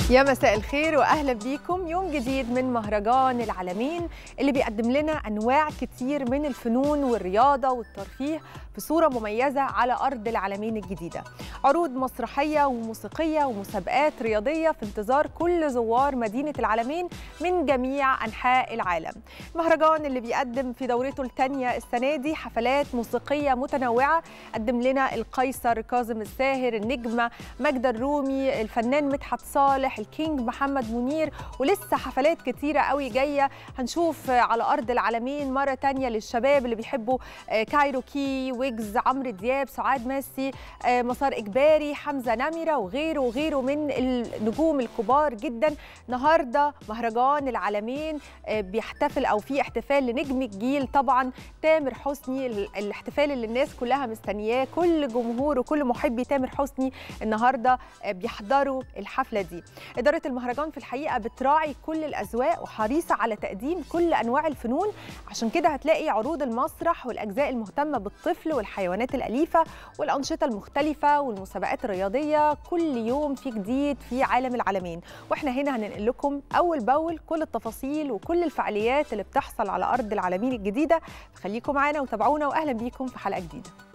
يا مساء الخير واهلا بيكم يوم جديد من مهرجان العالمين اللي بيقدم لنا انواع كتير من الفنون والرياضه والترفيه في صوره مميزه على ارض العالمين الجديده عروض مسرحيه وموسيقيه ومسابقات رياضيه في انتظار كل زوار مدينه العالمين من جميع انحاء العالم المهرجان اللي بيقدم في دورته الثانيه السنه دي حفلات موسيقيه متنوعه قدم لنا القيصر كاظم الساهر النجمه ماجدة الرومي الفنان مدحت صالح الكينج محمد منير ولسه حفلات كتيرة قوي جاية هنشوف على أرض العالمين مرة تانية للشباب اللي بيحبوا كايروكي ويجز عمرو دياب سعاد ماسي مسار إجباري حمزة نمرة وغيره وغيره من النجوم الكبار جدا النهاردة مهرجان العالمين بيحتفل أو في احتفال لنجم الجيل طبعا تامر حسني الاحتفال اللي الناس كلها مستنياه كل جمهور وكل محبي تامر حسني النهارده بيحضروا الحفله دي إدارة المهرجان في الحقيقة بتراعي كل الأذواق وحريصة على تقديم كل أنواع الفنون عشان كده هتلاقي عروض المسرح والأجزاء المهتمة بالطفل والحيوانات الأليفة والأنشطة المختلفة والمسابقات الرياضية كل يوم في جديد في عالم العالمين وإحنا هنا هننقل لكم أول بأول كل التفاصيل وكل الفعاليات اللي بتحصل على أرض العالمين الجديدة خليكم معانا وتابعونا وأهلا بيكم في حلقة جديدة